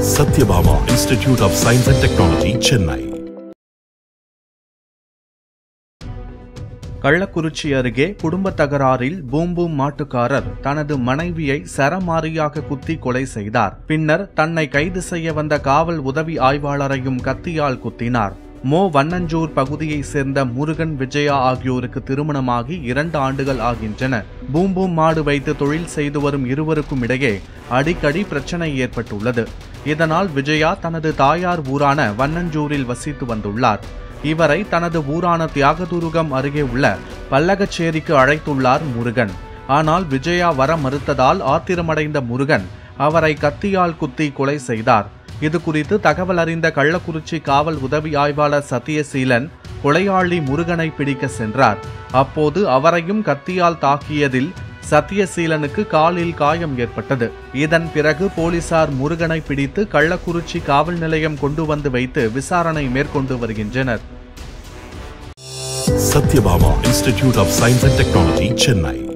Satyabhama institute of science and technology Chennai Kallakurichi அருகே குடும்ப தகராறில் பூம் பூம் மாட்டுக்காரர் தனது மனைவியை சரமாரியாக குத்தி கொலை செய்தார் பின்னர் தன்னை கைது செய்ய வந்த காவல் உதவி ஆய்வாளரையும் கத்தியால் குத்தினார் மோ வண்ணஞ்சூர் பகுதியைச் சேர்ந்த முருகன் விஜயா ஆகியோருக்கு திருமணமாகி இரண்டு ஆண்டுகள் ஆகின்றன பூம் பூம் மாடு வைத்து தொழில் செய்து வரும் இருவருக்கும் இடையே அடிக்கடி பிரச்சனை ஏற்பட்டுள்ளது இதனால் விஜயா தனது தாயார் ஊரான வண்ணஞ்சூரில் வசித்து வந்துள்ளார் இவரை தனது ஊரான தியாகதுருகம் அருகே உள்ள பல்லகச்சேரிக்கு அழைத்துள்ளார் முருகன் ஆனால் விஜயா வர மறுத்ததால் ஆத்திரமடைந்த முருகன் அவரை கத்தியால் குத்தி கொலை செய்தார் இது குறித்து தகவல் அறிந்த கள்ளக்குறிச்சி காவல் உதவி ஆய்வாளர் சத்தியசீலன் கொலையாளி முருகனை பிடிக்க சென்றார் அப்போது அவரையும் கத்தியால் தாக்கியதில் சத்தியசீலனுக்கு காலில் காயம் ஏற்பட்டது இதன் பிறகு போலீசார் முருகனை பிடித்து கள்ளக்குறிச்சி காவல் நிலையம் கொண்டு வந்து வைத்து விசாரணை மேற்கொண்டு வருகின்றனர் Sathyabama institute of science and technology Chennai